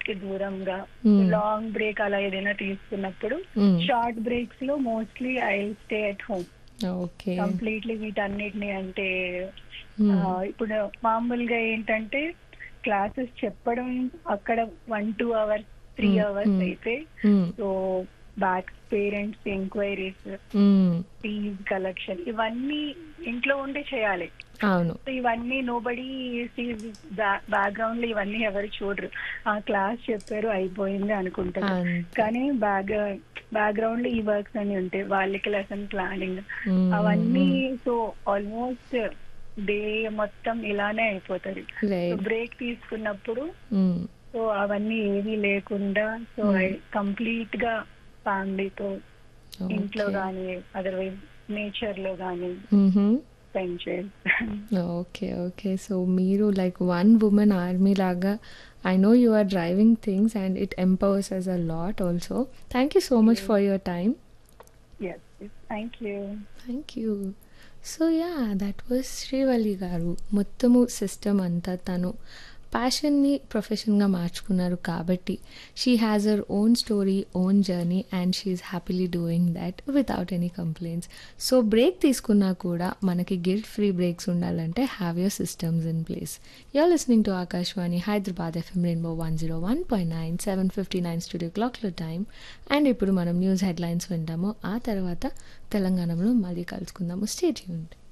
కి దూరంగా Hmm. Long break అలా ఏదైనా తీసుకున్నప్పుడు Hmm. షార్ట్ బ్రేక్స్ లో mostly I stay at home okay completely వీటన్నిటిని అంటే Hmm. ఆ, ఇప్పుడు మామూలుగా ఏంటంటే క్లాసెస్ చెప్పడం అక్కడ one two hours three Hmm, hours hmm. అయితే Hmm. So back parents enquiries Hmm. Fees collection ఇవన్నీ ఇంట్లో ఉండి చేయాలి అవును సో ఇవన్నీ నోబడి బ్యాక్గ్రౌండ్ లో ఇవన్నీ ఎవరు చూడరు ఆ క్లాస్ చెప్పారు అయిపోయింది అనుకుంటారు అంతే. కానీ బ్యాక్ బ్యాక్గ్రౌండ్ లో ఈ వర్క్స్ అన్ని ఉంటాయి వాళ్ళకి లెసన్ ప్లానింగ్ Hmm. అవన్నీ సో ఆల్మోస్ట్ డే మొత్తం ఇలానే అయిపోతుంది Right. బ్రేక్ తీసుకున్నప్పుడు Hmm. సో అవన్నీ ఏవి లేకుండా సో కంప్లీట్ గా ఫ్యామిలీతో ఇంట్లో Okay. గానీ అదర్వైజ్ నేచర్ లో గానీ Mhm. స్పెండ్ చేస్తాను ఓకే ఓకే సో మీరు లైక్ వన్ ఉమెన్ ఆర్మీ లాగా I know you are driving things and it empowers us a lot also thank you so much for your time yes thank you thank you so ya that was Srivalli garu మొత్తము system అంతా తను ప్యాషన్ని ప్రొఫెషన్గా మార్చుకున్నారు కాబట్టి she has her own story own journey and she happily doing that without any complaints so break తీసుకున్నా కూడా మనకి గిల్ట్ ఫ్రీ బ్రేక్స్ ఉండాలంటే have your systems in place you're listening to Akashvani Hyderabad FM Rainbow one zero one point nine seven fifty nine studio క్లాక్లో time and ఇప్పుడు మనం news headlines వింటాము ఆ తర్వాత తెలంగాణలో మళ్ళీ కలుసుకుందాము స్టేట్ యూనిట్